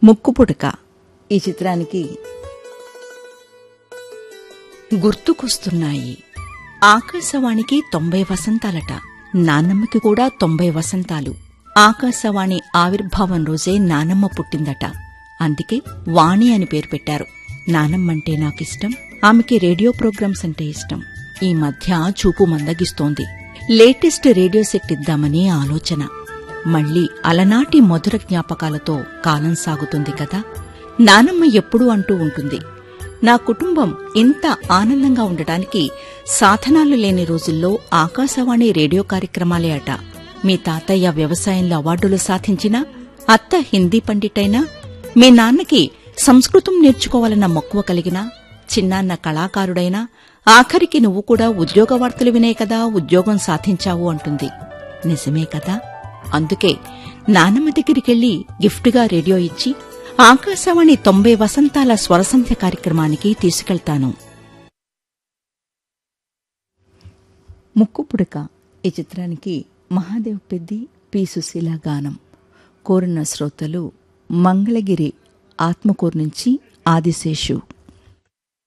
ముక్కు పుడక ఈ చిత్రానికి గుర్తుకొస్తున్నాయి ఆకాశవాణికి తొంభై వసంతాలట నానమ్మకి కూడా తొంభై వసంతాలు ఆకాశవాణి ఆవిర్భావం రోజే నానమ్మ పుట్టిందట అందుకే వాణి అని పేరు పెట్టారు నానమ్మంటే నాకిష్టం ఆమెకి రేడియో ప్రోగ్రామ్స్ అంటే ఇష్టం ఈ మధ్య చూపు మందగిస్తోంది లేటెస్ట్ రేడియో సెట్ ఇద్దామని ఆలోచన మళ్ళీ అలనాటి మధుర జ్ఞాపకాలతో కాలం సాగుతుంది కదా నానమ్మ ఎప్పుడూ అంటూ ఉంటుంది నా కుటుంబం ఇంత ఆనందంగా ఉండటానికి సాధనాలు లేని రోజుల్లో ఆకాశవాణి రేడియో కార్యక్రమాలే అట మీ తాతయ్య వ్యవసాయంలో అవార్డులు సాధించినా అత్త హిందీ పండిటైనా మీ నాన్నకి సంస్కృతం నేర్చుకోవాలన్న మక్కువ కలిగినా చిన్నాన్న కళాకారుడైనా ఆఖరికి నువ్వు కూడా ఉద్యోగ వార్తలు వినే కదా ఉద్యోగం సాధించావు అంటుంది నిజమే కదా అందుకే నానమ్మ దగ్గరికెళ్లి గిఫ్ట్గా రేడియో ఇచ్చి ఆకాశవాణి తొంభై వసంతాల స్వరసంధ్య కార్యక్రమానికి తీసుకెళ్తాను ముక్కు పుడక ఈ చిత్రానికి మహాదేవ్ పెద్ది పి సుశీల గానం కోరిన శ్రోతలు మంగళగిరి ఆత్మకూరు నుంచి ఆదిశేషు